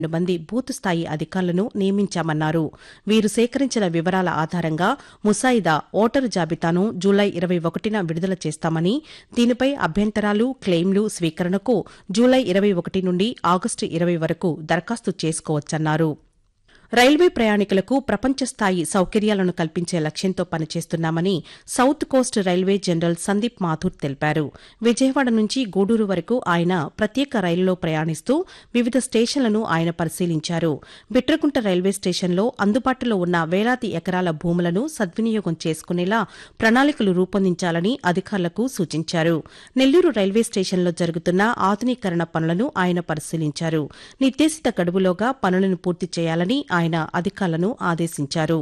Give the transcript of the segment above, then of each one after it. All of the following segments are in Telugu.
రెండు మంది బూత్ స్థాయి అధికారులను నియమించామన్నారు వీరు సేకరించిన వివరాల ఆధారంగా ముసాయిదా ఓటరు జాబితాను జూలై ఇరవై ఒకటిన విడుదల చేస్తామని దీనిపై అభ్యంతరాలు క్లెయిమ్లు స్వీకరణకు జూలై ఇరవై ఒకటి నుండి ఆగస్టు ఇరవై వరకు దరఖాస్తు చేసుకోవచ్చన్నారు రైల్వే ప్రయాణికులకు ప్రపంచ స్థాయి సౌకర్యాలను కల్పించే లక్ష్యంతో పనిచేస్తున్నామని south coast railway general Sandeep Mathur తెలిపారు విజయవాడ నుంచి గూడూరు వరకు ఆయన ప్రత్యేక రైలులో ప్రయాణిస్తూ వివిధ స్టేషన్లను ఆయన పరిశీలించారు బిట్రకుంట రైల్వే స్టేషన్లో అందుబాటులో ఉన్న వేలాది ఎకరాల భూములను సద్వినియోగం చేసుకునేలా ప్రణాళికలు రూపొందించాలని అధికారులకు సూచించారు నెల్లూరు రైల్వే స్టేషన్లో జరుగుతున్న ఆధునీకరణ పనులను ఆయన పరిశీలించారు నిర్దేశిత గడువులోగా పనులను పూర్తి చేయాలని ఆయన అధికారులను ఆదేశించారు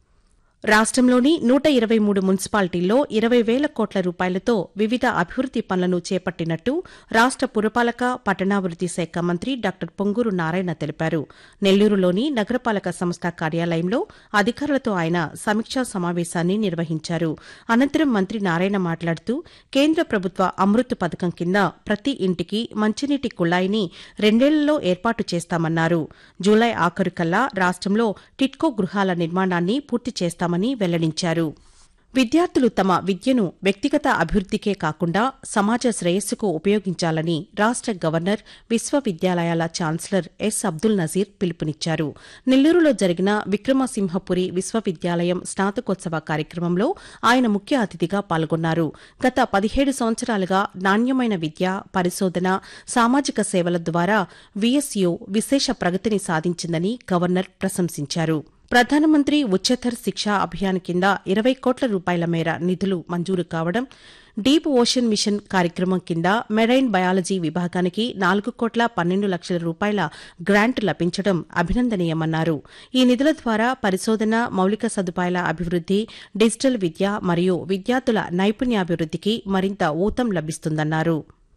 రాష్ట్రంలోని నూట ఇరవై మూడు మున్సిపాలిటీల్లో ఇరవై వేల కోట్ల రూపాయలతో వివిధ అభివృద్ది పనులను చేపట్టినట్టు రాష్ట పురపాలక పట్టణాభివృద్ది శాఖ మంత్రి డాక్టర్ పొంగూరు నారాయణ తెలిపారు నెల్లూరులోని నగరపాలక సంస్థ కార్యాలయంలో అధికారులతో ఆయన సమీక్షా సమావేశాన్ని నిర్వహించారు అనంతరం మంత్రి నారాయణ మాట్లాడుతూ కేంద్ర ప్రభుత్వ అమృత్ పథకం కింద ప్రతి ఇంటికి మంచినీటి కుళాయిని రెండేళ్లలో ఏర్పాటు చేస్తామన్నారు జూలై ఆఖరుకల్లా రాష్ట్రంలో టిట్కో గృహాల నిర్మాణాన్ని పూర్తి చేస్తామని వెల్లడించారు విద్యార్థులు తమ విద్యను వ్యక్తిగత అభివృద్దికే కాకుండా సమాజ శ్రేయస్సుకు ఉపయోగించాలని రాష్ట గవర్నర్ విశ్వవిద్యాలయాల ఛాన్సలర్ ఎస్ అబ్దుల్ నజీర్ పిలుపునిచ్చారు నెల్లూరులో జరిగిన విక్రమసింహపురి విశ్వవిద్యాలయం స్నాతకోత్సవ కార్యక్రమంలో ఆయన ముఖ్య అతిథిగా పాల్గొన్నారు గత పదిహేడు సంవత్సరాలుగా నాణ్యమైన విద్య పరిశోధన సామాజిక సేవల ద్వారా విఎస్యు విశేష ప్రగతిని సాధించిందని గవర్నర్ ప్రశంసించారు ప్రధానమంత్రి ఉచ్చతర్ శిక్షా అభియాన్ కింద ఇరవై కోట్ల రూపాయల మేర నిధులు మంజూరు కావడం డీప్ ఓషన్ మిషన్ కార్యక్రమం కింద మెరైన్ బయాలజీ విభాగానికి నాలుగు కోట్ల పన్నెండు లక్షల రూపాయల గ్రాంట్ లభించడం అభినందనీయమన్నారు ఈ నిధుల ద్వారా పరిశోధన మౌలిక సదుపాయాల అభివృద్ది డిజిటల్ విద్య మరియు విద్యార్థుల నైపుణ్యాభివృద్దికి మరింత ఊతం లభిస్తుందన్నారు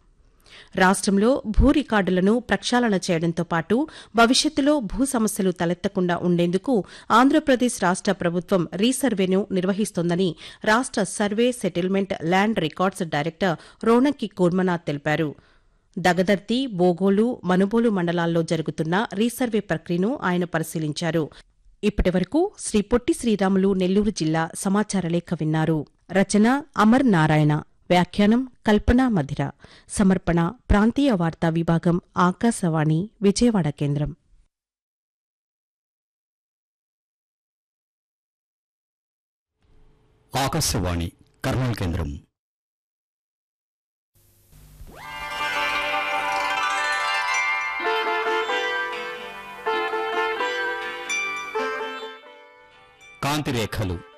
రాష్ట్రంలో భూ రికార్డులను ప్రక్షాళన చేయడంతో పాటు భవిష్యత్తులో భూ సమస్యలు తలెత్తకుండా ఉండేందుకు ఆంధ్రప్రదేశ్ రాష్ట ప్రభుత్వం రీసర్వేను నిర్వహిస్తోందని రాష్ట survey settlement land records director Ronanki Kurmanath తెలిపారు దగదర్తి బోగోలు మనుబోలు మండలాల్లో జరుగుతున్న రీసర్వే ప్రక్రియను ఆయన పరిశీలించారు ఇప్పటి వరకు శ్రీ పొట్టి శ్రీరాములు నెల్లూరు జిల్లా సమాచార లేఖ విన్నారు రచన అమర్ నారాయణ వ్యాఖ్యానం కల్పనా మధిర సమర్పణ ప్రాంతీయ వార్తా విభాగం ఆకాశవాణి విజయవాడ కేంద్రం ఆకాశవాణి కర్నూలు కేంద్రం కాంతిరేఖలు